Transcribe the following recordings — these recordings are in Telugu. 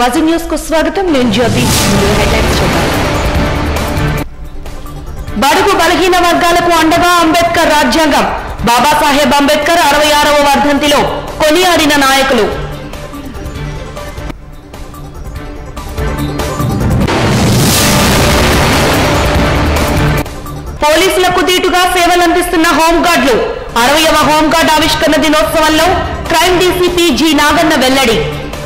వాజీ న్యూస్ కు స్వాగతం నేను జ్యోతి ముందు headlines చూద్దాం. బడుగు బలహీన వర్గాలకు అండగా అంబేద్కర్ రాజ్యాంగం బాబాసాహెబ్ అంబేద్కర్ అరవై ఆరవ వర్ధంతిలో కొనియాడిన నాయకులు పోలీసులకు దీటుగా సేవలందిస్తున్న హోంగార్డులు అరవయవ హోంగార్డ్ ఆవిష్కరణ దినోత్సవంలో క్రైమ్ డీసీపీ జి నాగన్న వెల్లడి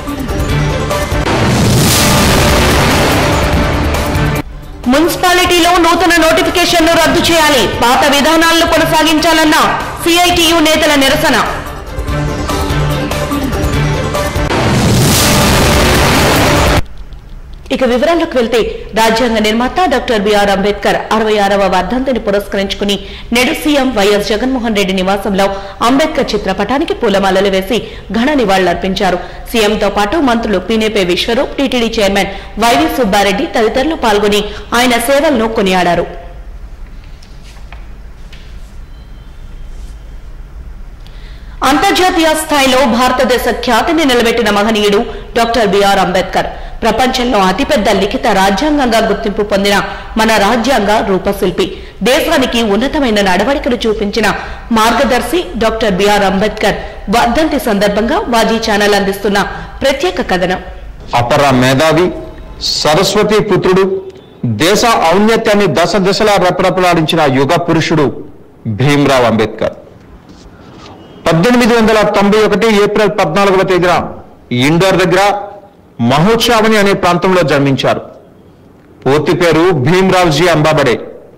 మున్సిపాలిటీలో నూతన నోటిఫికేషన్ను రద్దు చేయాలి పాత విధానాలను కొనసాగించాలన్న సిఐటియు నేతల నిరసన ఇక వివరాల్లోకి వెళ్తే రాజ్యాంగ నిర్మాత డాక్టర్ బిఆర్ అంబేద్కర్ అరవై ఆరవ వర్ధంతిని పురస్కరించుకుని నేడు సీఎం వైఎస్ జగన్మోహన్ రెడ్డి నివాసంలో అంబేద్కర్ చిత్రపటానికి పూలమాలలు వేసి ఘన నివాళులర్పించారు సీఎంతో పాటు మంత్రులు Pinipe Viswarup TTD chairman YV Subbareddy తదితరులు పాల్గొని ఆయన సేవలను కొనియాడారు అంతర్జాతీయ స్థాయిలో భారతదేశ ఖ్యాతిని నిలబెట్టిన మహనీయుడు డాక్టర్ బిఆర్ అంబేద్కర్ ప్రపంచంలో అతిపెద్ద లిఖిత రాజ్యాంగంగా గుర్తింపు పొందిన మన రాజ్యాంగ రూపశిల్పి దేశానికి ఉన్నతమైన నడవడికలు చూపించిన మార్గదర్శి డాక్టర్ బిఆర్ అంబేద్కర్ వర్ధంతి సందర్భంగా వాజీ ఛానల్ అందిస్తున్న ప్రత్యేక కథనం అపర మేధావి సరస్వతి పుత్రుడు దేశ ఔన్నత్యాన్ని దశ దిశలా రెపరెపలాడించిన యుగ పురుషుడు భీమ్రావ్ అంబేద్కర్ పద్దెనిమిది వందల తొంభై ఒకటి ఏప్రిల్ పద్నాలుగవ తేదీన ఇండోర్ దగ్గర మహోత్సావని అనే ప్రాంతంలో జన్మించారు పూర్తి పేరు భీమ్రావ్జీ అంబాబడే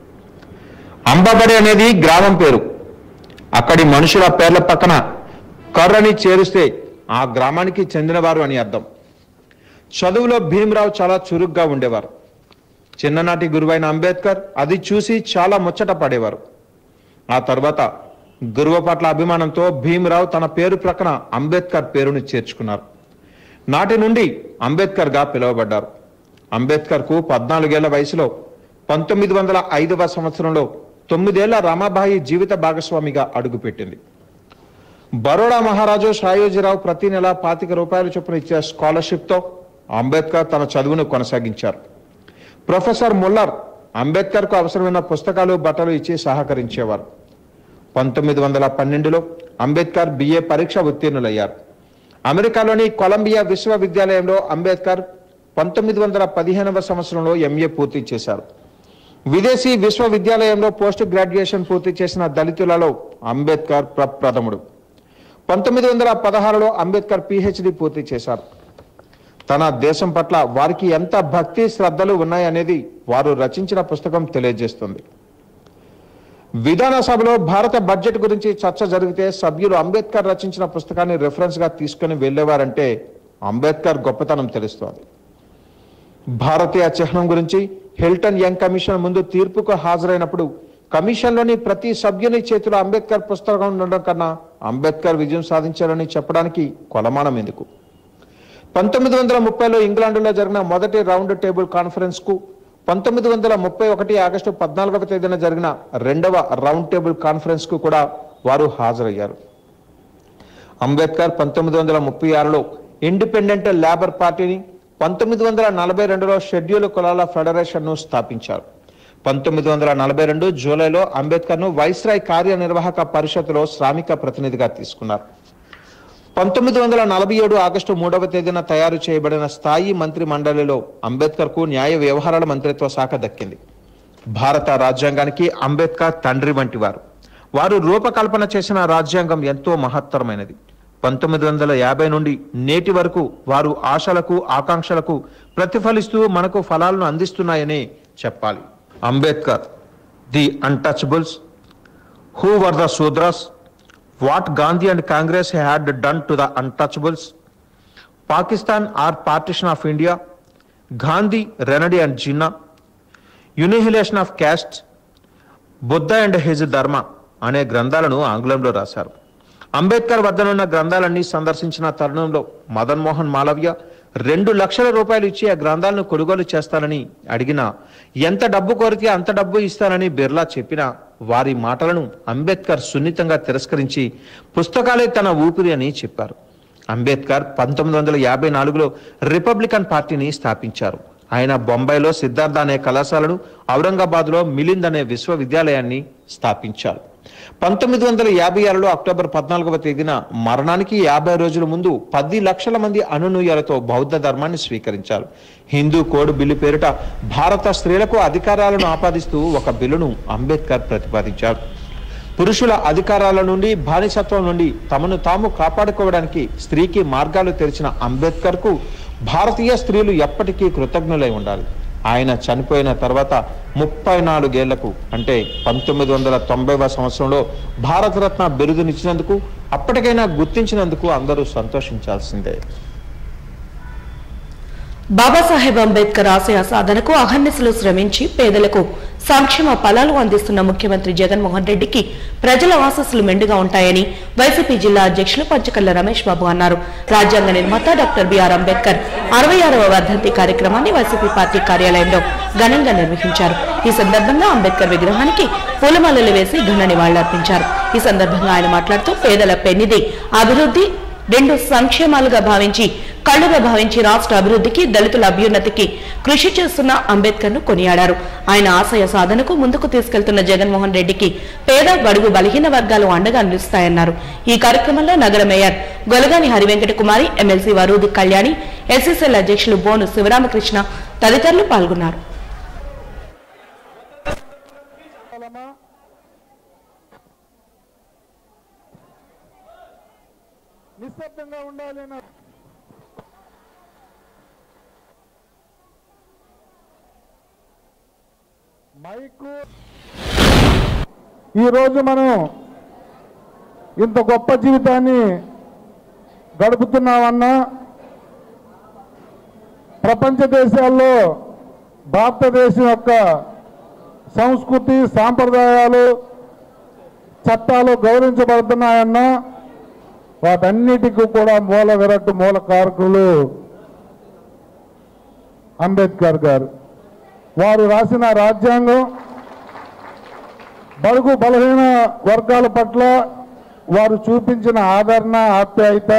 అంబాబడే అనేది గ్రామం పేరు అక్కడి మనుషుల పేర్ల పక్కన కర్రని చేరుస్తే ఆ గ్రామానికి చెందినవారు అని అర్థం చదువులో భీమరావు చాలా చురుగ్గా ఉండేవారు చిన్ననాటి గురువైన అంబేద్కర్ అది చూసి చాలా ముచ్చట పడేవారు ఆ తర్వాత గురువు పట్ల అభిమానంతో భీమరావు తన పేరు ప్రక్కన అంబేద్కర్ పేరును చేర్చుకున్నారు నాటి నుండి అంబేద్కర్ గా పిలువబడ్డారు అంబేద్కర్ కు పద్నాలుగేళ్ల వయసులో పంతొమ్మిది వందల ఐదవ సంవత్సరంలో తొమ్మిదేళ్ల రమాబాయి జీవిత భాగస్వామిగా అడుగుపెట్టింది బరోడా మహారాజు షాయోజీరావు ప్రతి నెల పాతిక రూపాయల చొప్పున ఇచ్చే స్కాలర్షిప్తో అంబేద్కర్ తన చదువును కొనసాగించారు ప్రొఫెసర్ ముల్లర్ అంబేద్కర్కు అవసరమైన పుస్తకాలు బట్టలు ఇచ్చి సహకరించేవారు పంతొమ్మిది వందల పన్నెండులో అంబేద్కర్ బిఏ పరీక్ష ఉత్తీర్ణులయ్యారు అమెరికాలోని కొలంబియా విశ్వవిద్యాలయంలో అంబేద్కర్ పంతొమ్మిది వందల పదిహేనవ సంవత్సరంలో ఎంఏ పూర్తి చేశారు విదేశీ విశ్వవిద్యాలయంలో పోస్ట్ గ్రాడ్యుయేషన్ పూర్తి చేసిన దళితులలో అంబేద్కర్ ప్రప్రథముడు పంతొమ్మిది వందల పదహారులో అంబేద్కర్ పిహెచ్డి పూర్తి చేశారు తన దేశం పట్ల వారికి ఎంత భక్తి శ్రద్ధలు ఉన్నాయనేది వారు రచించిన పుస్తకం తెలియజేస్తుంది విధాన సభలో భారత బడ్జెట్ గురించి చర్చ జరిగితే సభ్యులు అంబేద్కర్ రచించిన పుస్తకాన్ని రెఫరెన్స్ గా తీసుకుని వెళ్ళేవారంటే అంబేద్కర్ గొప్పతనం తెలుస్తోంది భారతీయ చిహ్నం గురించి హిల్టన్ యంగ్ కమిషన్ ముందు తీర్పుకు హాజరైనప్పుడు కమిషన్లోని ప్రతి సభ్యుని చేతిలో అంబేద్కర్ పుస్తకం ఉండడం కన్నా అంబేద్కర్ విజయం సాధించారని చెప్పడానికి కొలమానం ఎందుకు పంతొమ్మిది వందల ముప్పైలో ఇంగ్లాండ్లో జరిగిన మొదటి రౌండ్ టేబుల్ కాన్ఫరెన్స్ కు పంతొమ్మిది వందల ముప్పై ఒకటి ఆగస్టు పద్నాలుగవ తేదీన జరిగిన రెండవ రౌండ్ టేబుల్ కాన్ఫరెన్స్ కు కూడా వారు హాజరయ్యారు అంబేద్కర్ పంతొమ్మిది వందల ముప్పై ఆరులో ఇండిపెండెంట్ లేబర్ పార్టీని పంతొమ్మిది వందల నలభై రెండులో షెడ్యూల్ కులాల ఫెడరేషన్ ను స్థాపించారు పంతొమ్మిది వందల నలభై రెండు జూలైలో అంబేద్కర్ ను వైస్రాయ్ కార్యనిర్వాహక పరిషత్తులో శ్రామిక ప్రతినిధిగా తీసుకున్నారు పంతొమ్మిది వందల నలభై ఏడు ఆగస్టు మూడవ తేదీన తయారు చేయబడిన స్థాయి మంత్రి మండలిలో అంబేద్కర్ కు న్యాయ వ్యవహారాల మంత్రిత్వ శాఖ దక్కింది భారత రాజ్యాంగానికి అంబేద్కర్ తండ్రి వంటి వారు వారు రూపకల్పన చేసిన రాజ్యాంగం ఎంతో మహత్తరమైనది పంతొమ్మిది వందల యాభై నుండి నేటి వరకు వారు ఆశలకు ఆకాంక్షలకు ప్రతిఫలిస్తూ మనకు ఫలాలను అందిస్తున్నాయని చెప్పాలి Ambedkar the untouchables who were the Shudras what Gandhi and Congress had done to the untouchables, Pakistan or partition of India, Gandhi, Renedy and Jinnah, Annihilation of caste, Buddha and his Dhamma అనే గ్రంథాలను ఆంగ్లంలో రాశారు అంబేద్కర్ వద్దనున్న గ్రంథాలన్నీ సందర్శించిన తరుణంలో మదన్ మోహన్ మాలవ్య రెండు లక్షల రూపాయలు ఇచ్చి ఆ గ్రంథాలను కొనుగోలు చేస్తానని అడిగినా ఎంత డబ్బు కోరితే అంత డబ్బు ఇస్తానని బిర్లా చెప్పినా వారి మాటలను అంబేద్కర్ సున్నితంగా తిరస్కరించి పుస్తకాలే తన ఊపిరి అని చెప్పారు అంబేద్కర్ పంతొమ్మిది వందల యాభై నాలుగులో రిపబ్లికన్ పార్టీని స్థాపించారు ఆయన బొంబాయిలో సిద్ధార్థ అనే కళాశాలను ఔరంగాబాద్లో మిలింద్ అనే విశ్వవిద్యాలయాన్ని స్థాపించారు పంతొమ్మిది వందల యాభై ఆరులో అక్టోబర్ పద్నాలుగవ తేదీన మరణానికి యాభై రోజుల ముందు పది లక్షల మంది అనునూయాలతో బౌద్ధ ధర్మాన్ని స్వీకరించారు హిందూ కోడ్ బిల్లు పేరిట భారత స్త్రీలకు అధికారాలను ఆపాదిస్తూ ఒక బిల్లును అంబేద్కర్ ప్రతిపాదించారు పురుషుల అధికారాల నుండి బానిసత్వం నుండి తమను తాము కాపాడుకోవడానికి స్త్రీకి మార్గాలు తెరిచిన అంబేద్కర్ కు భారతీయ స్త్రీలు ఎప్పటికీ కృతజ్ఞులై ఉండాలి ఆయన చనిపోయిన తర్వాత ముప్పై నాలుగేళ్లకు అంటే పంతొమ్మిది వందల తొంభైవ సంవత్సరంలో భారతరత్న బిరుదునిచ్చినందుకు అప్పటికైనా గుర్తించినందుకు అందరూ సంతోషించాల్సిందే బాబాసాహెబ్ అంబేద్కర్ ఆశయ సాధనకు అహర్నిశలు శ్రమించి పేదలకు సంక్షేమ ఫలాలు అందిస్తున్న ముఖ్యమంత్రి జగన్మోహన్ రెడ్డికి ప్రజల ఆశస్సులు మెండుగా ఉంటాయని వైసీపీ జిల్లా అధ్యక్షులు పంచకల్ల రమేష్ బాబు అన్నారు రాజ్యాంగ నిర్మాత డాక్టర్ బిఆర్ అంబేద్కర్ అరవై ఆరవ వర్ధంతి కార్యక్రమాన్ని వైసీపీ పార్టీ కార్యాలయంలో ఘనంగా నిర్వహించారు ఈ సందర్భంగా అంబేద్కర్ విగ్రహానికి పూలమాలలు వేసి ఘన నివాళులర్పించారు ఈ సందర్భంగా ఆయన మాట్లాడుతూ పేదల పెన్నిది అభివృద్ధి రెండు సంక్షేమాలుగా భావించి కళ్ళుగా భావించి రాష్ట్ర అభివృద్ధికి దళితుల అభ్యున్నతికి కృషి చేస్తున్న అంబేద్కర్ ను కొనియాడారు ఆయన ఆశయ సాధనకు ముందుకు తీసుకెళ్తున్న జగన్మోహన్ రెడ్డికి పేద బడుగు బలహీన వర్గాలు అండగా నిలుస్తాయన్నారు ఈ కార్యక్రమంలో నగర mayor Golagani Harivenkata Kumari MLC Varudu Kalyani SSL అధ్యక్షులు బోను శివరామకృష్ణ తదితరులు పాల్గొన్నారు నిశ్శబ్దంగా ఉండాలి అన్న మైకు ఈరోజు మనం ఇంత గొప్ప జీవితాన్ని గడుపుతున్నామన్నా ప్రపంచ దేశాల్లో భారతదేశం యొక్క సంస్కృతి సాంప్రదాయాలు చట్టాలు గౌరవించబడుతున్నాయన్నా వాటన్నిటికీ కూడా మూల విరట్టు మూల కారకులు అంబేద్కర్ గారు వారు రాసిన రాజ్యాంగం బడుగు బలహీన వర్గాల పట్ల వారు చూపించిన ఆదరణ ఆప్యాయత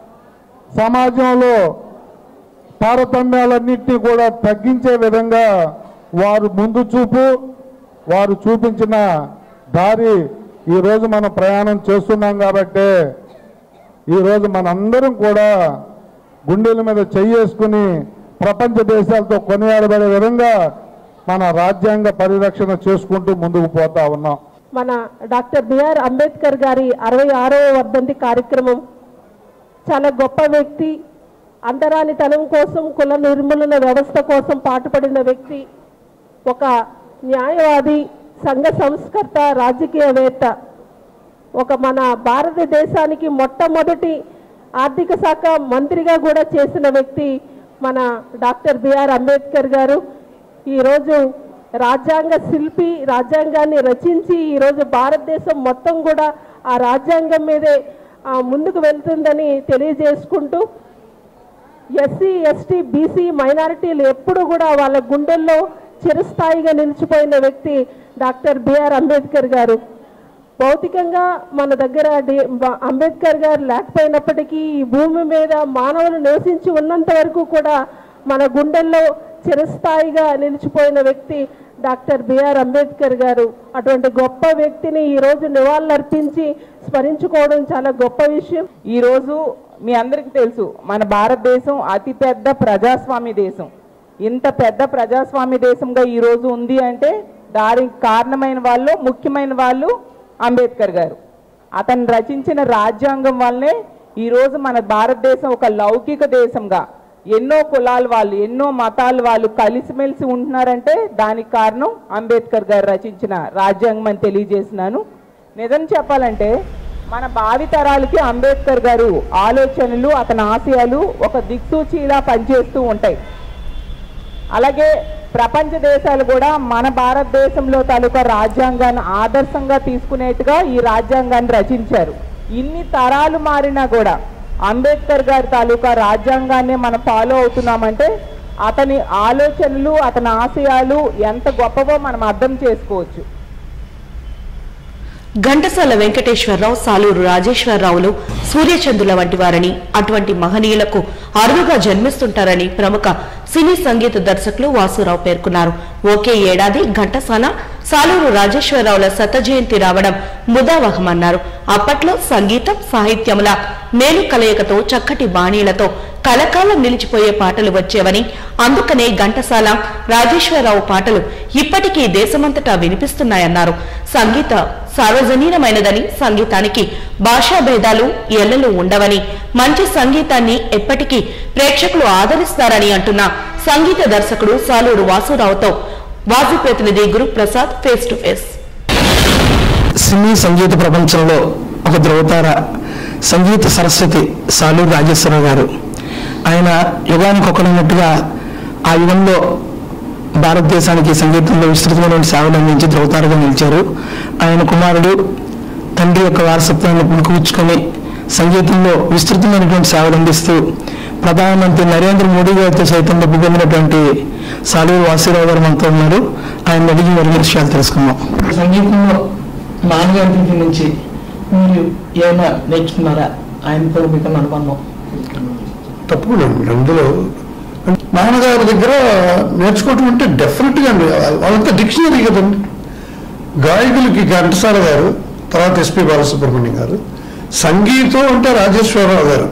సమాజంలో తారతమ్యాలన్నింటినీ కూడా తగ్గించే విధంగా వారు ముందు చూపు వారు చూపించిన దారి ఈరోజు మనం ప్రయాణం చేస్తున్నాం కాబట్టే ఈరోజు మనందరం కూడా గుండెల మీద చెయ్యేసుకుని ప్రపంచ దేశాలతో కొనియాడబడే విధంగా మన రాజ్యాంగ పరిరక్షణ చేసుకుంటూ ముందుకు పోతా ఉన్నాం మన డాక్టర్ బిఆర్ అంబేద్కర్ గారి అరవై ఆరవ వర్ధంతి కార్యక్రమం చాలా గొప్ప వ్యక్తి అంటరానితనం కోసం కుల నిర్మూలన వ్యవస్థ కోసం పాటుపడిన వ్యక్తి ఒక న్యాయవాది సంఘ సంస్కర్త రాజకీయవేత్త ఒక మన భారతదేశానికి మొట్టమొదటి ఆర్థిక శాఖ మంత్రిగా కూడా చేసిన వ్యక్తి మన డాక్టర్ బిఆర్ అంబేద్కర్ గారు ఈరోజు రాజ్యాంగ శిల్పి రాజ్యాంగాన్ని రచించి ఈరోజు భారతదేశం మొత్తం కూడా ఆ రాజ్యాంగం మీదే ఆ, ముందుకు వెళ్తుందని తెలియజేసుకుంటూ ఎస్సీ ఎస్టీ బీసీ మైనారిటీలు ఎప్పుడు కూడా వాళ్ళ గుండెల్లో చిరస్థాయిగా నిలిచిపోయిన వ్యక్తి డాక్టర్ బిఆర్ అంబేద్కర్ గారు భౌతికంగా మన దగ్గర డి- బ- అంబేద్కర్ గారు లేకపోయినప్పటికీ ఈ భూమి మీద మానవులు నివసించి ఉన్నంత వరకు కూడా మన గుండెల్లో చిరస్థాయిగా నిలిచిపోయిన వ్యక్తి డాక్టర్ బిఆర్ అంబేద్కర్ గారు అటువంటి గొప్ప వ్యక్తిని ఈరోజు నివాళులర్పించి స్మరించుకోవడం చాలా గొప్ప విషయం ఈరోజు మీ అందరికీ తెలుసు మన భారతదేశం అతిపెద్ద ప్రజాస్వామ్య దేశం ఇంత పెద్ద ప్రజాస్వామ్య దేశంగా ఈరోజు ఉంది అంటే దానికి కారణమైన వాళ్ళు ముఖ్యమైన వాళ్ళు అంబేద్కర్ గారు అతను రచించిన రాజ్యాంగం వల్లనే ఈరోజు మన భారతదేశం ఒక లౌకిక దేశంగా ఎన్నో కులాల వాళ్ళు ఎన్నో మతాల వాళ్ళు కలిసిమెలిసి ఉంటున్నారంటే దానికి కారణం అంబేద్కర్ గారు రచించిన రాజ్యాంగం అని తెలియజేసినాను నిజం చెప్పాలంటే మన భావి తరాలకి అంబేద్కర్ గారు ఆలోచనలు అతని ఆశయాలు ఒక దిక్సూచిలా పనిచేస్తూ ఉంటాయి అలాగే ప్రపంచ దేశాలు కూడా మన భారతదేశంలో తాలూకా రాజ్యాంగాన్ని ఆదర్శంగా తీసుకునేట్టుగా ఈ రాజ్యాంగాన్ని రచించారు ఇన్ని తరాలు మారినా కూడా అంబేద్కర్ గారి తాలూకా రాజ్యాంగాన్ని మనం ఫాలో అవుతున్నామంటే అతని ఆలోచనలు అతని ఆశయాలు ఎంత గొప్పవో మనం అర్థం చేసుకోవచ్చు ఘంటసాల వెంకటేశ్వరరావు సాలూరు రాజేశ్వరరావులు సూర్యచంద్రుల వంటి వారని అటువంటి మహనీయులకు అరుదుగా జన్మిస్తుంటారని ప్రముఖ సినీ సంగీత దర్శకులు వాసురావు పేర్కొన్నారు ఒకే ఏడాది ఘంటసాల సాలూరు రాజేశ్వరరావుల శత జయంతి రావడం ముదావహమన్నారు అప్పట్లో సంగీతం సాహిత్యముల మేలు కలయికతో చక్కటి బాణీలతో కలకాలం నిలిచిపోయే పాటలు వచ్చేవని అందుకనే ఘంటసాల రాజేశ్వరరావు పాటలు ఇప్పటికీ దేశమంతటా వినిపిస్తున్నాయన్నారు సంగీత సార్వజనీనమైనదని సంగీతానికి భాషా భేదాలు ఎల్లలు ఉండవని మంచి సంగీతాన్ని ఎప్పటికీ ప్రేక్షకులు ఆదరిస్తారని అంటున్న సంగీత దర్శకుడు సాలూరు వాసురావుతో వాజీ ప్రతినిధి గురుప్రసాద్ ఫేస్ టు ఫేస్ సినీ సంగీత ప్రపంచంలో ఒక ధ్రువతార సంగీత సరస్వతి సాలూరు రాజేశ్వరరావు గారు ఆయన యుగానికి ఒకనట్టుగా ఆ యుగంలో భారతదేశానికి సంగీతంలో విస్తృతమైన సేవలు అందించి ధ్రువతారగా నిలిచారు ఆయన కుమారుడు తండ్రి యొక్క వారసత్వాన్ని పుణుకుపుచ్చుకొని సంగీతంలో విస్తృతమైనటువంటి సేవలు అందిస్తూ ప్రధానమంత్రి నరేంద్ర మోడీ గారితో సైతం డబ్బు పొందినటువంటి సాలూరు వాసీరావు గారు మనతో ఉన్నారు ఆయన అడిగి మరిన్ని విషయాలు తెలుసుకుందాం సంగీతంలో నాన్నగారి దగ్గర నుంచి మీరు ఏమైనా నేర్చుకున్నారా ఆయనతో మీకు అనుబంధం తప్పకుండా అండి. అందులో నాన్నగారి దగ్గర నేర్చుకోవటం అంటే డెఫినెట్గా అండి వాళ్ళంతా డిక్షనరీ కదండి గాయకులకి ఘంటసాల గారు తర్వాత ఎస్పి బాలసుబ్రహ్మణ్యం గారు సంగీతం అంటే రాజేశ్వరరావు గారు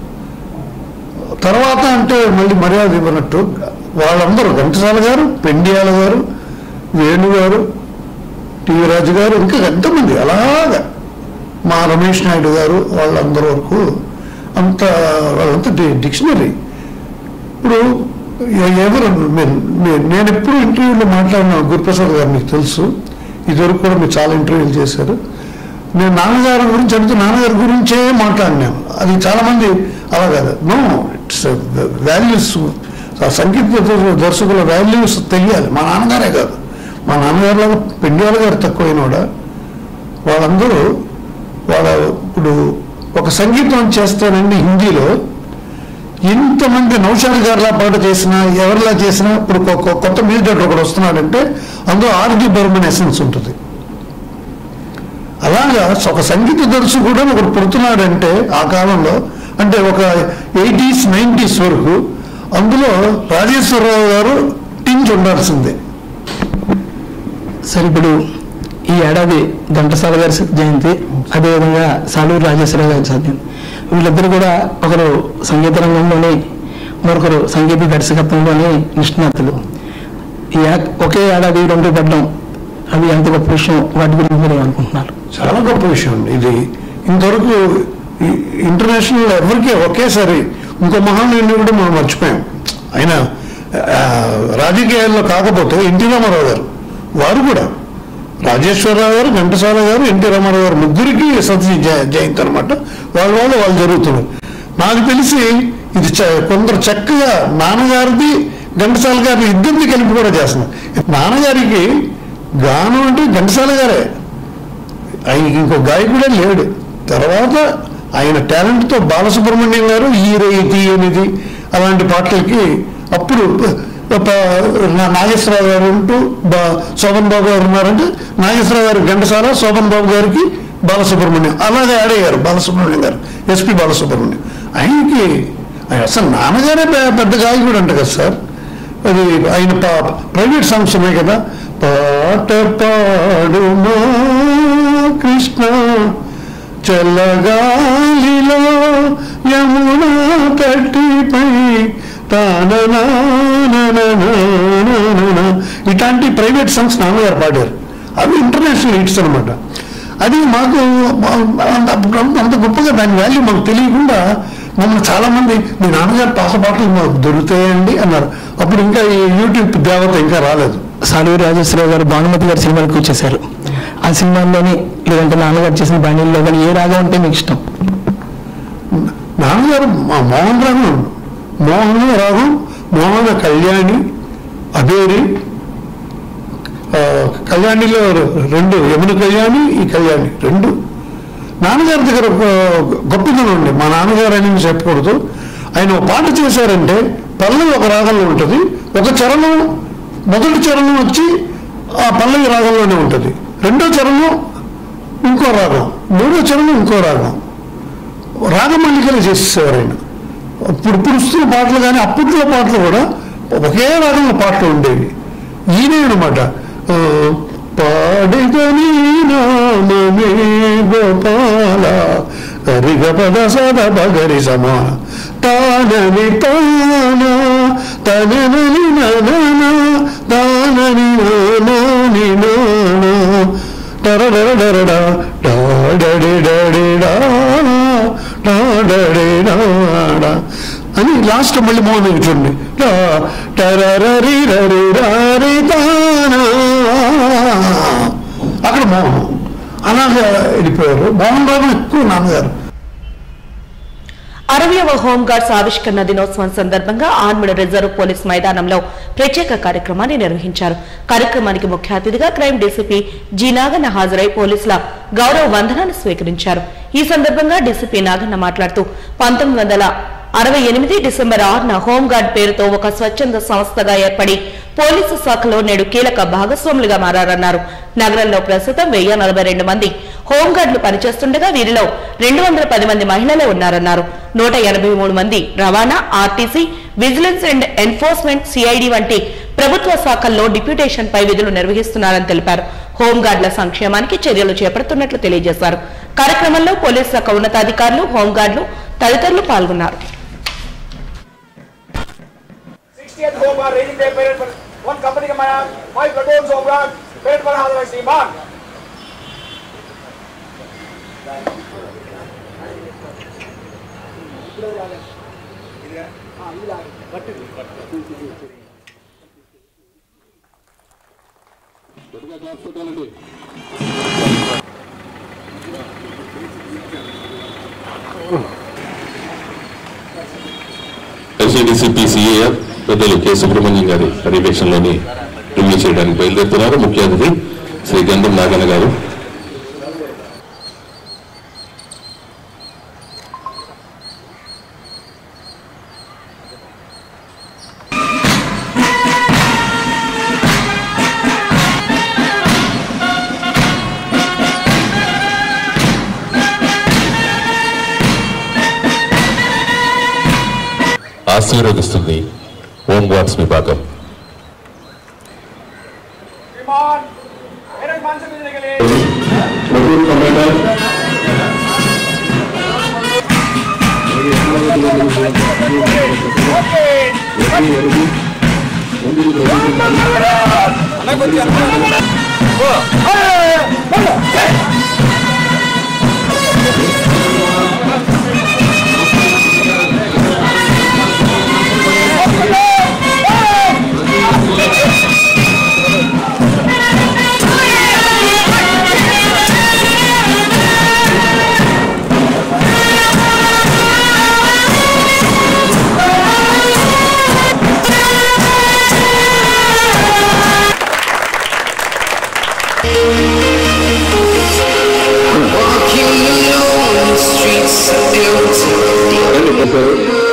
తర్వాత అంటే మళ్ళీ మర్యాద ఇవ్వనట్టు వాళ్ళందరూ ఘంటసాల గారు పెండియాల గారు వేణు గారు టీవీ రాజు గారు ఇంకా ఎంతమంది అలాగా మా రమేష్ నాయుడు గారు వాళ్ళందరి వరకు అంత వాళ్ళంతా డి- డిక్షనరీ ఇప్పుడు ఎ- ఎవరు నేను- నేను- నేను ఎప్పుడు ఇంటర్వ్యూలో మాట్లాడిన గురుప్రసాద్ గారు మీకు తెలుసు ఇదివరకు కూడా మీరు చాలా ఇంటర్వ్యూలు చేశారు నేను నాన్నగారి గురించి అడిగితే నాన్నగారి గురించే మాట్లాడినాను అది చాలా మంది అలా కాదు నో ఇట్స్ వాల్యూస్ సంగీత దర్శ- దర్శకుల వాల్యూస్ తెలియాలి మా నాన్నగారే కాదు మా నాన్నగారు లాగా పెండియాల గారు తక్కువైనోడా వాళ్ళందరూ వాళ్ళ ఇప్పుడు ఒక సంగీతం చేస్తానండి హిందీలో ఇంతమంది నౌషాద్ గారిలా పాట చేసినా ఎవరిలా చేసినా ఇప్పుడు కొ- కొ- కొత్త మ్యూజిక్ డైరెక్టర్ ఒకడు వస్తున్నాడంటే అందులో ఆర్డి బర్మన్ ఎసెన్స్ ఉంటుంది అలాగా ఒక సంగీత దర్శకుడు ఒకడు పుడుతున్నాడంటే ఆ కాలంలో అంటే ఒక ఎయిటీస్ నైంటీస్ వరకు అందులో రాజేశ్వరరావు గారు టింజ్ ఉండాల్సిందే సరే ఇప్పుడు ఈ ఏడాది ఘంటసాల గారి జయంతి అదేవిధంగా సాలూరు రాజేశ్వరరావు గారి జయంతి వీళ్ళిద్దరు కూడా ఒకరు సంగీత రంగంలోని మరొకరు సంగీత దర్శకత్వంలోని నిష్ణాతులు ఈ ఏక- ఒకే ఏడాది రెండు పడ్డం అది ఎంత గొప్ప విషయం వాటి గురించి మీరు ఏమనుకుంటున్నారు చాలా గొప్ప విషయం అండి ఇది ఇంతవరకు ఈ- ఇంటర్నేషనల్ ఎవరికి ఒకేసారి ఇంకో మహానీయుని కూడా మనం మర్చిపోయాం ఆయన ఆ, రాజకీయాల్లో కాకపోతే ఎన్టీ రామారావు గారు వారు కూడా రాజేశ్వరరావు గారు ఘంటసాల గారు ఎన్టీ రామారావు గారు ముగ్గురికి సతీ జయ- జయంతి అనమాట వాళ్ళ వాళ్ళు వాళ్ళు జరుగుతున్నారు నాకు తెలిసి ఇది చ- కొందరు చక్కగా నాన్నగారిది ఘంటసాల గారిని ఇద్దరిని కలిపి కూడా చేస్తున్నారు నాన్నగారికి గానం అంటే ఘంటసాల గారే ఆయనకి ఇంకో గాయకుడే లేడు తర్వాత ఆయన టాలెంట్తో బాలసుబ్రహ్మణ్యం గారు ఈ రేతి అనేది అలాంటి పాటలకి అప్పుడు ప- నా- నాగేశ్వరరావు గారు ఉంటూ బా- శోభన్ బాబు గారు ఉన్నారంటే నాగేశ్వరరావు గారు ఘంటసాల శోభన్ బాబు గారికి బాలసుబ్రహ్మణ్యం అలాగే ఆడేయారు బాలసుబ్రహ్మణ్యం గారు ఎస్పి బాలసుబ్రహ్మణ్యం ఆయనకి ఆయన అసలు నాన్నగారే పె- పెద్ద గాయకుడు అంట కదా సార్ అది ఆయన పా- ప్రైవేట్ సాంగ్స్ ఉన్నాయి కదా పాట పాడుమా కృష్ణ చల్లగాలిలో యమునా తట్టిపై తాననాననాననాననా. ఇట్లాంటి ప్రైవేట్ సాంగ్స్ నాన్నగారు పాడారు అవి ఇంటర్నేషనల్ హిట్స్ అనమాట అది మాకు అంత అంత గొప్పగా దాని వాల్యూ మాకు తెలియకుండా మమ్మల్ని చాలా మంది మీ నాన్నగారు పాత పాటలు మాకు దొరుకుతాయండి అన్నారు అప్పుడు ఇంకా ఈ యూట్యూబ్ దేవత ఇంకా రాలేదు సాలూరు రాజేశ్వరరావు గారు భానుమతి గారి సినిమాలకు వచ్చేసారు ఆ సినిమాల్లోని లేదంటే నాన్నగారు చేసిన బాణీల్లో కానీ ఏ రాగం అంటే మీకు ఇష్టం నాన్నగారు మా మోహన్ రాగం మోహన రాగం మోహన కళ్యాణి అదేరి ఆ, కళ్యాణిలో రెండు యమున కళ్యాణి ఈ కళ్యాణి రెండు నాన్నగారి దగ్గర ఒక గొప్పతనం ఉంది మా నాన్నగారు అని చెప్పకూడదు ఆయన ఒక పాట చేశారంటే పల్లవి ఒక రాగంలో ఉంటుంది ఒక చరణం మొదటి చరణం వచ్చి ఆ పల్లవి రాగంలోనే ఉంటుంది రెండో చరణం ఇంకో రాగం మూడో చరణం ఇంకో రాగం రాగమల్లికలు చేసేసేవారు ఆయన ఇప్పుడు ఇప్పుడు వస్తున్న పాటలు కానీ అప్పట్లో పాటలు కూడా ఒకే రాగంలో పాటలు ఉండేవి ఈయనే అనమాట ఆ, పాడిదని నామమే గోపాల హరిగ పద సద బగరి సమాన తానని తాన తనని నన తానని నాని నానా టరడరడరడా, డాడడిడడిడా, డాడడిడాడా. అని లాస్ట్ మళ్ళీ మోహన్ చూడండి డా, టరరరిరరిరారి తానా. అక్కడ మోహన్ అలాగా వెళ్ళిపోయారు మోహన్ రావు ఎక్కువ నాన్నగారు అరవయవ హోంగార్డ్స్ ఆవిష్కరణ దినోత్సవం సందర్భంగా ఆర్మడ్ రిజర్వ్ పోలీస్ మైదానంలో ప్రత్యేక కార్యక్రమాన్ని నిర్వహించారు కార్యక్రమానికి ముఖ్య అతిథిగా క్రైమ్ డీసీపీ జి నాగన్న హాజరై పోలీసుల గౌరవ వందనాన్ని స్వీకరించారు ఈ సందర్భంగా డీసీపీ నాగన్న మాట్లాడుతూ పంతొమ్మిది వందల అరవై ఎనిమిది డిసెంబర్ ఆరున హోంగార్డ్ పేరుతో ఒక స్వచ్ఛంద సంస్థగా ఏర్పడి పోలీసు శాఖలో నేడు కీలక భాగస్వాములుగా మారారన్నారు నగరంలో ప్రస్తుతం వెయ్యి నలభై రెండు మంది హోంగార్డులు పనిచేస్తుండగా వీరిలో రెండు వందల పది మంది మహిళలే ఉన్నారన్నారు నూట ఎనభై మూడు మంది రవాణా RTC vigilance and enforcement CID వంటి ప్రభుత్వ శాఖల్లో డిప్యూటేషన్ పై విధులు నిర్వహిస్తున్నారని తెలిపారు హోంగార్డుల సంక్షేమానికి చర్యలు చేపడుతున్నట్లు తెలియజేశారు కార్యక్రమంలో పోలీస్ శాఖ ఉన్నతాధికారులు హోంగార్డులు తదితరులు పాల్గొన్నారు 60th home are raising their parent for one company का माया five platoons of guard parent पर हाथ रखती मान ఎస్ఐడిసిపి సిఏఆర్ పెద్దలు కె సుబ్రహ్మణ్యం గారి పర్యవేక్షణలోని రివ్యూ చేయడానికి బయలుదేరుతున్నారు ముఖ్య అతిథి శ్రీ గంధం నాగన్న గారు ఆశీర్వదిస్తుంది హోమ్ గార్డ్స్ విభాగం मान parent मान से मिलने के लिए Walking alone, the streets are empty.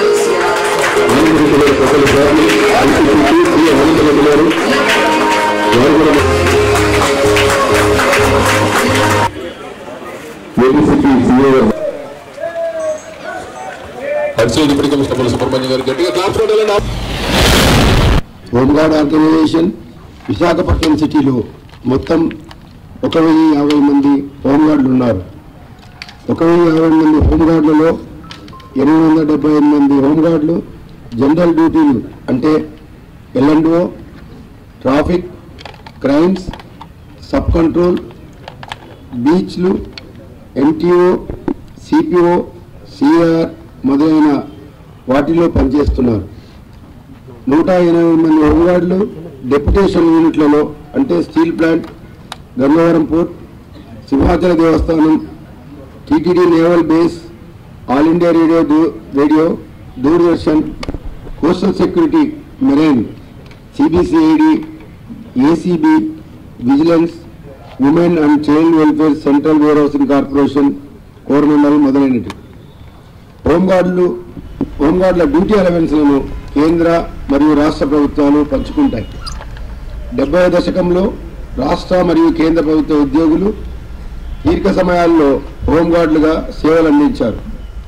Additional deputy commissioner Subrahmanyam గారు గట్టిగా క్లాప్స్ కొట్టాలండి హోంగార్డ్ ఆర్గనైజేషన్ విశాఖపట్నం సిటీలో మొత్తం ఒక వెయ్యి యాభై మంది హోంగార్డులు ఉన్నారు ఒక వెయ్యి యాభై మంది హోంగార్డులలో ఎనిమిది వందల డెబ్బై ఎనిమిది మంది హోంగార్డులు జనరల్ డ్యూటీలు అంటే L and O traffic crimes sub control బీచ్లు ఎన్టీఓ సిపిఓ సిఆర్ మొదలైన వాటిలో పనిచేస్తున్నారు నూట ఎనభై మంది హోంగార్డులు డెప్యుటేషన్ యూనిట్లలో అంటే steel plant Gangavaram port Simhachala Devasthanam TTD naval base All India Radio దూ- radio Doordarshan coastal security marine CBCID ACB vigilance women and child welfare central warehousing corporation Coromandel మొదలైనవి హోంగార్డులు హోంగార్డుల డ్యూటీ అలవెన్స్లను కేంద్ర మరియు రాష్ట్ర ప్రభుత్వాలు పంచుకుంటాయి డెబ్బై దశకంలో రాష్ట్ర మరియు కేంద్ర ప్రభుత్వ ఉద్యోగులు దీర్ఘ సమయాల్లో హోంగార్డులుగా సేవలు అందించారు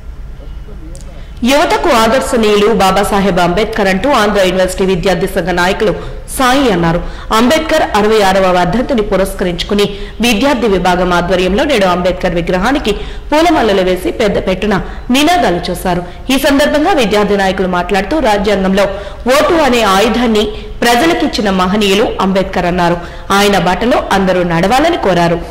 యువతకు ఆదర్శనీయులు బాబాసాహెబ్ అంబేద్కర్ అంటూ ఆంధ్ర యూనివర్సిటీ విద్యార్థి సంఘ నాయకులు సాయి అన్నారు అంబేద్కర్ అరవై ఆరవ వర్ధంతిని పురస్కరించుకుని విద్యార్థి విభాగం ఆధ్వర్యంలో నేడు అంబేద్కర్ విగ్రహానికి పూలమాలలు వేసి పెద్ద పెట్టున నినాదాలు చేశారు ఈ సందర్భంగా విద్యార్థి నాయకులు మాట్లాడుతూ రాజ్యాంగంలో ఓటు అనే ఆయుధాన్ని ప్రజలకిచ్చిన మహనీయులు అంబేద్కర్ అన్నారు ఆయన బాటలో అందరూ నడవాలని కోరారు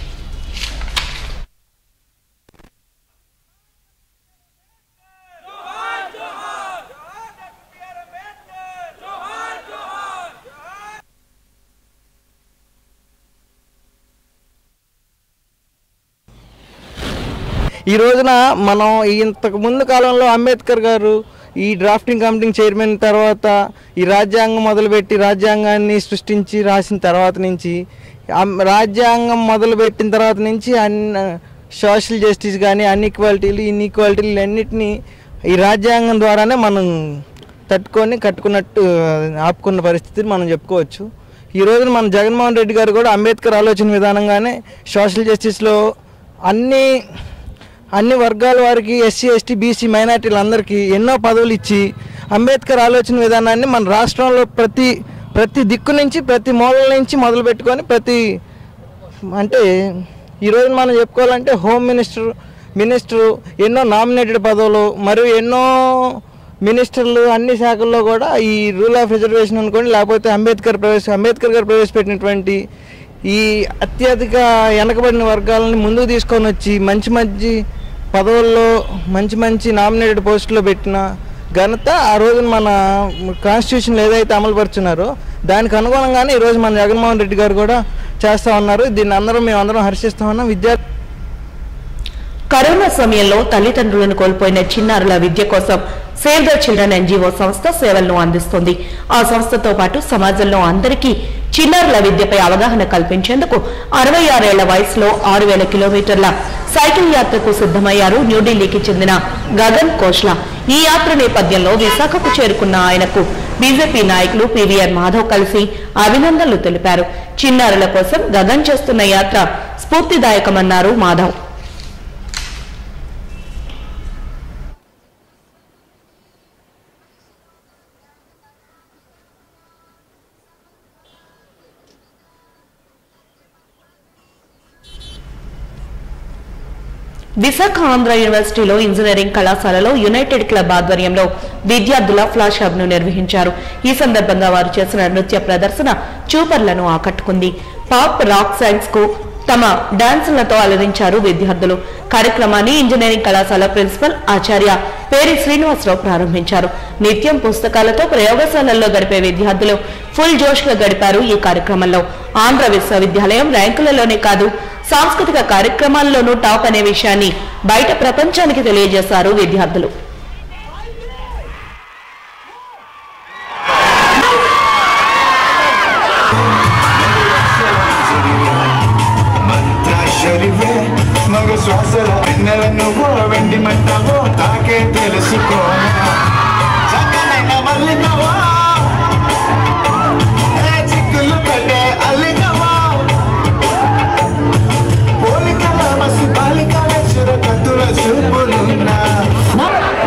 ఈ రోజున మనం ఇంతకు ముందు కాలంలో అంబేద్కర్ గారు ఈ డ్రాఫ్టింగ్ కమిటీ చైర్మన్ తర్వాత ఈ రాజ్యాంగం మొదలుపెట్టి రాజ్యాంగాన్ని సృష్టించి రాసిన తర్వాత నుంచి అం- రాజ్యాంగం మొదలుపెట్టిన తర్వాత నుంచి అన్ని సోషల్ జస్టిస్ కానీ అన్ఈక్వాలిటీలు ఇన్ఈక్వాలిటీలు అన్నిటినీ ఈ రాజ్యాంగం ద్వారానే మనం తట్టుకొని కట్టుకున్నట్టు ఆపుకున్న పరిస్థితిని మనం చెప్పుకోవచ్చు ఈ రోజున మన జగన్మోహన్ రెడ్డి గారు కూడా అంబేద్కర్ ఆలోచన విధానంగానే సోషల్ జస్టిస్లో అన్ని అన్ని వర్గాల వారికి ఎస్సీ ఎస్టీ బీసీ మైనార్టీలందరికీ ఎన్నో పదవులు ఇచ్చి అంబేద్కర్ ఆలోచన విధానాన్ని మన రాష్ట్రంలో ప్రతి ప్రతి దిక్కు నుంచి ప్రతి మూలల నుంచి మొదలు పెట్టుకొని ప్రతి అంటే ఈరోజు మనం చెప్పుకోవాలంటే హోమ్ మినిస్టర్ మినిస్టరు ఎన్నో నామినేటెడ్ పదవులు మరియు ఎన్నో మినిస్టర్లు అన్ని శాఖల్లో కూడా ఈ రూల్ ఆఫ్ రిజర్వేషన్ అనుకోండి లేకపోతే అంబేద్కర్ ప్రవేశ అంబేద్కర్ గారు ప్రవేశపెట్టినటువంటి ఈ అత్యధిక వెనకబడిన వర్గాలని ముందుకు తీసుకొని వచ్చి మంచి మంచి పదవుల్లో మంచి మంచి నామినేటెడ్ పోస్టులో పెట్టిన ఘనత ఆ రోజున మన కాన్స్టిట్యూషన్లో ఏదైతే అమలుపరుచున్నారో దానికి అనుగుణంగానే ఈరోజు మన జగన్మోహన్ రెడ్డి గారు కూడా చేస్తూ ఉన్నారు దీన్ని అందరం మేము అందరం హర్షిస్తూ ఉన్నాం విద్యార్థి కరోనా సమయంలో తల్లిదండ్రులను కోల్పోయిన చిన్నారుల విద్య కోసం సేవ్ ద చిల్డ్రన్ ఎన్జీఓ సంస్థ సేవలను అందిస్తుంది ఆ సంస్థతో పాటు సమాజంలో అందరికీ చిన్నారుల విద్యపై అవగాహన కల్పించేందుకు అరవై ఆరేళ్ల వయసులో ఆరు వేల కిలోమీటర్ల సైకిల్ యాత్రకు సిద్ధమయ్యారు న్యూఢిల్లీకి చెందిన గగన్ కోష్లా ఈ యాత్ర నేపథ్యంలో విశాఖకు చేరుకున్న ఆయనకు బీజేపీ నాయకులు పీవీఆర్ మాధవ్ కలిసి అభినందనలు తెలిపారు చిన్నారుల కోసం గగన్ చేస్తున్న యాత్ర స్ఫూర్తిదాయకమన్నారు మాధవ్ విశాఖ ఆంధ్ర యూనివర్సిటీలో ఇంజనీరింగ్ కళాశాలలో యునైటెడ్ క్లబ్ ఆధ్వర్యంలో విద్యార్థుల ఫ్లాష్ హబ్ ను నిర్వహించారు ఈ సందర్భంగా వారు చేసిన నృత్య ప్రదర్శన చూపర్లను ఆకట్టుకుంది పాప్ రాక్ సైన్స్ కు తమ డాన్సులతో అలరించారు విద్యార్థులు కార్యక్రమాన్ని ఇంజనీరింగ్ కళాశాల ప్రిన్సిపల్ ఆచార్య పేరి శ్రీనివాసరావు ప్రారంభించారు నిత్యం పుస్తకాలతో ప్రయోగశాలల్లో గడిపే విద్యార్థులు ఫుల్ జోష్ గా గడిపారు ఈ కార్యక్రమంలో ఆంధ్ర విశ్వవిద్యాలయం ర్యాంకులలోనే కాదు సాంస్కృతిక కార్యక్రమాల్లోనూ టాప్ అనే విషయాన్ని బయట ప్రపంచానికి తెలియజేశారు విద్యార్థులు మంత్రాశరివే మగ శ్వాసల వెన్నెల నువ్వు వెండి మంటవో తాకే తెలుసుకో చక్కనైన మల్లికవా ఏ చిక్కులు కట్టే అల్లికవా పోలికల మసి బాలికల చిర కత్తుల చూపులున్నా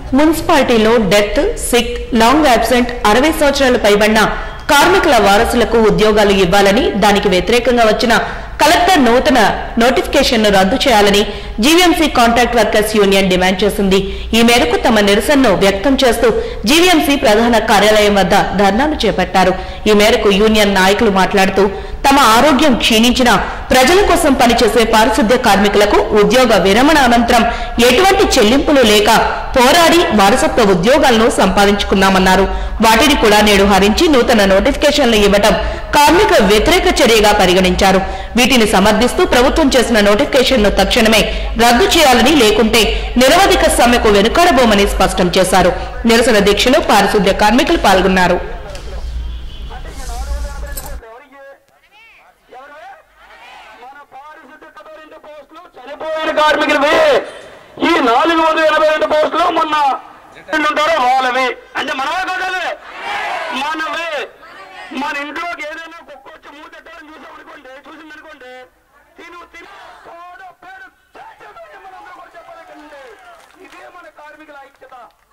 మున్సిపాలిటీలో డెత్ సిక్ లాంగ్ అబ్సెంట్ అరవై సంవత్సరాలు పైబడిన కార్మికుల వారసులకు ఉద్యోగాలు ఇవ్వాలని దానికి వ్యతిరేకంగా వచ్చిన కలెక్టర్ నూతన నోటిఫికేషన్ ను రద్దు చేయాలని GVMC contract workers union demand చేసింది ఈ మేరకు తమ నిరసనను వ్యక్తం చేస్తూ జీవీఎంసీ ప్రధాన కార్యాలయం వద్ద ధర్నాను చేపట్టారు ఈ మేరకు యూనియన్ నాయకులు మాట్లాడుతూ తమ ఆరోగ్యం క్షీణించిన ప్రజల కోసం పనిచేసే పారిశుద్ధ్య కార్మికులకు ఉద్యోగ విరమణ అనంతరం ఎటువంటి చెల్లింపులు లేక పోరాడి వారసత్వ ఉద్యోగాలను సంపాదించుకున్నామన్నారు వాటిని కూడా నేడు హరించి నూతన నోటిఫికేషన్లు ఇవ్వటం కార్మిక వ్యతిరేక చర్యగా పరిగణించారు వీటిని సమర్థిస్తూ ప్రభుత్వం చేసిన నోటిఫికేషన్ ను తక్షణమే రద్దు చేయాలని లేకుంటే నిరవధిక సమ్మెకు వెనుకాడబోమని స్పష్టం చేశారు నిరసన దీక్షలో పారిశుద్ధ్య కార్మికులు పాల్గొన్నారు చనిపోయిన కార్మికులవి ఈ నాలుగు వందల ఎనభై రెండు పోస్టులు మొన్న ఉంటారో వాళ్ళవి అంటే మనమే కాదు మనవే మన ఇంట్లోకి ఏదైనా కుక్క వచ్చి మూతెట్టాలని చూసామనుకోండి చూసిందనుకోండి తిను తిను తోడ పేరు చచ్చిపోయి మనందరం కూడా చెప్పాలి కదండి. ఇదే మన కార్మికుల ఐక్యత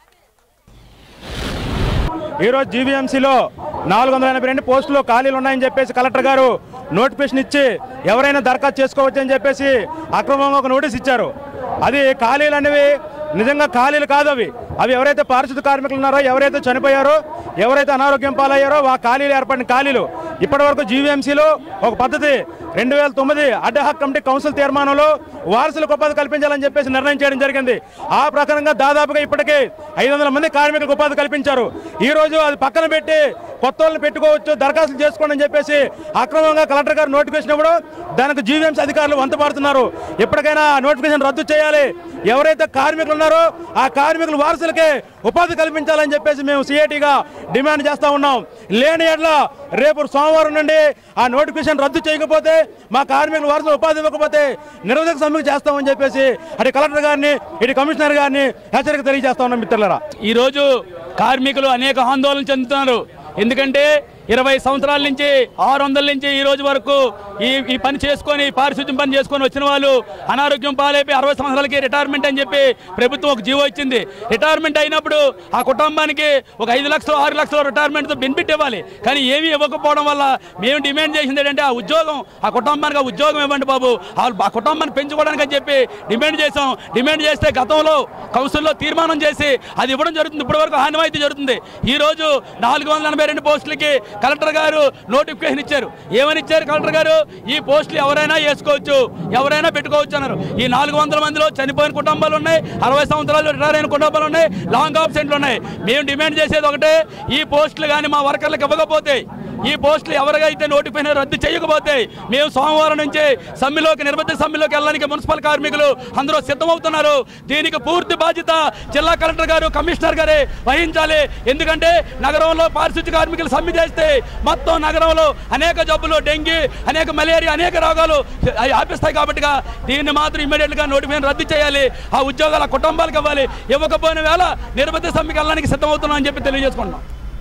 ఈరోజు జీవీఎంసీలో నాలుగు వందల ఎనభై రెండు పోస్టులు ఖాళీలు ఉన్నాయని చెప్పేసి కలెక్టర్ గారు నోటిఫికేషన్ ఇచ్చి ఎవరైనా దరఖాస్తు చేసుకోవచ్చని చెప్పేసి అక్రమంగా ఒక నోటీస్ ఇచ్చారు అది ఖాళీలు అనేవి నిజంగా ఖాళీలు కాదు అవి అవి ఎవరైతే పారిశుద్ధ కార్మికులు ఉన్నారో ఎవరైతే చనిపోయారో ఎవరైతే అనారోగ్యం పాలయ్యారో ఆ ఖాళీలు ఏర్పడిన ఖాళీలు ఇప్పటి వరకు జీవీఎంసీలో ఒక పద్ధతి రెండు వేల తొమ్మిది అడ్డహాక్ కమిటీ కౌన్సిల్ తీర్మానంలో వారసులకు ఉపాధి కల్పించాలని చెప్పేసి నిర్ణయం చేయడం జరిగింది ఆ ప్రకారంగా దాదాపుగా ఇప్పటికే ఐదు వందల మంది కార్మికులకు ఉపాధి కల్పించారు ఈ రోజు అది పక్కన పెట్టి కొత్త వాళ్ళని పెట్టుకోవచ్చు దరఖాస్తులు చేసుకోండి అని చెప్పేసి అక్రమంగా కలెక్టర్ గారు నోటిఫికేషన్ ఇవ్వడం దానికి జీవీఎంసీ అధికారులు వంతపాడుతున్నారు ఎప్పటికైనా ఆ నోటిఫికేషన్ రద్దు చేయాలి ఎవరైతే కార్మికులు ఉన్నారో ఆ కార్మికుల వారసులకే ఉపాధి కల్పించాలని చెప్పేసి మేము సిఐటిగా డిమాండ్ చేస్తా ఉన్నాం లేని ఎడ్ల రేపు సోమవారం నుండి ఆ నోటిఫికేషన్ రద్దు చేయకపోతే మా కార్మికుల వారసులు ఉపాధి ఇవ్వకపోతే నిరోధక సమ్మె చేస్తామని చెప్పేసి అటు కలెక్టర్ గారిని ఇటు కమిషనర్ గారిని హెచ్చరిక తెలియజేస్తా ఉన్నాం మిత్రులరా ఈరోజు కార్మికులు అనేక ఆందోళన చెందుతున్నారు ఎందుకంటే ఇరవై సంవత్సరాల నుంచి ఆరు వందల నుంచి ఈ రోజు వరకు ఈ ఈ పని చేసుకొని పారిశుద్ధ్యం పని చేసుకొని వచ్చిన వాళ్ళు అనారోగ్యం పాలైపోయి అరవై సంవత్సరాలకి రిటైర్మెంట్ అని చెప్పి ప్రభుత్వం ఒక జీవో ఇచ్చింది రిటైర్మెంట్ అయినప్పుడు ఆ కుటుంబానికి ఒక ఐదు లక్షలు ఆరు లక్షలు రిటైర్మెంట్ బెనిఫిట్ ఇవ్వాలి కానీ ఏమీ ఇవ్వకపోవడం వల్ల మేము డిమాండ్ చేసింది ఏంటంటే ఆ ఉద్యోగం ఆ కుటుంబానికి ఆ ఉద్యోగం ఇవ్వండి బాబు వాళ్ళు ఆ కుటుంబాన్ని పెంచుకోవడానికి అని చెప్పి డిమాండ్ చేసాం డిమాండ్ చేస్తే గతంలో కౌన్సిల్లో తీర్మానం చేసి అది ఇవ్వడం జరుగుతుంది ఇప్పటివరకు ఆనవాయితీ జరుగుతుంది ఈ రోజు నాలుగు వందల ఎనభై రెండు పోస్టులకి కలెక్టర్ గారు నోటిఫికేషన్ ఇచ్చారు ఏమని ఇచ్చారు కలెక్టర్ గారు ఈ పోస్టులు ఎవరైనా వేసుకోవచ్చు ఎవరైనా పెట్టుకోవచ్చు అన్నారు ఈ నాలుగు వందల మందిలో చనిపోయిన కుటుంబాలు ఉన్నాయి అరవై సంవత్సరాలు రిటైర్ అయిన కుటుంబాలు ఉన్నాయి లాంగ్ ఆబ్సెంట్లు ఉన్నాయి మేము డిమాండ్ చేసేది ఒకటే ఈ పోస్టులు కానీ మా వర్కర్లకు ఇవ్వకపోతే ఈ పోస్టులు ఎవరికైతే నోటిఫికేషన్ రద్దు చేయకపోతే మేము సోమవారం నుంచి సమ్మెలోకి నిర్బంధ సమ్మెలోకి వెళ్ళడానికి మున్సిపల్ కార్మికులు అందరూ సిద్ధమవుతున్నారు దీనికి పూర్తి బాధ్యత జిల్లా కలెక్టర్ గారు కమిషనర్ గారే వహించాలి ఎందుకంటే నగరంలో పారిశుద్ధ్య కార్మికులు సమ్మె చేస్తే మొత్తం నగరంలో అనేక జబ్బులు డెంగీ అనేక మలేరియా అనేక రోగాలు అవి ఆపిస్తాయి కాబట్టి దీన్ని మాత్రం ఇమీడియట్ గా నోటిఫికేషన్ రద్దు చేయాలి ఆ ఉద్యోగాల కుటుంబాలకు ఇవ్వాలి ఇవ్వకపోయిన వేళ నిర్బంధ సమ్మెకి వెళ్ళడానికి సిద్ధమవుతున్నాం అని చెప్పి తెలియజేసుకుంటున్నాం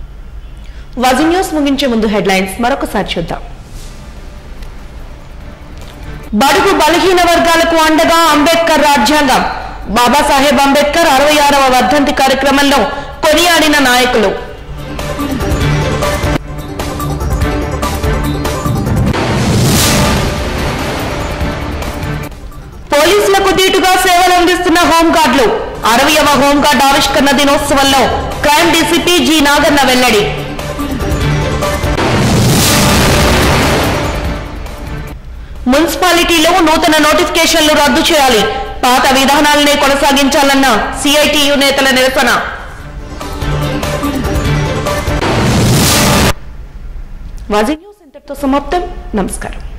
వజి న్యూస్ ముగించే ముందు హెడ్లైన్స్ మరొకసారి చూద్దాం బడుగు బలహీన వర్గాలకు అండగా అంబేద్కర్ రాజ్యాంగం బాబాసాహెబ్ అంబేద్కర్ అరవై ఆరవ వర్ధంతి కార్యక్రమంలో కొనియాడిన నాయకులు పోలీసులకు దీటుగా సేవలు అందిస్తున్న హోంగార్డులు అరవయవ హోంగార్డ్ ఆవిష్కరణ దినోత్సవంలో క్రైమ్ డీసీపీ జి నాగన్న వెల్లడి మున్సిపాలిటీలో నూతన నోటిఫికేషన్లు రద్దు చేయాలి పాత విధానాలనే కొనసాగించాలన్న సిఐటియు నేతల నిరసన వాజీ న్యూస్ ఇంతటితో సమాప్తం నమస్కారం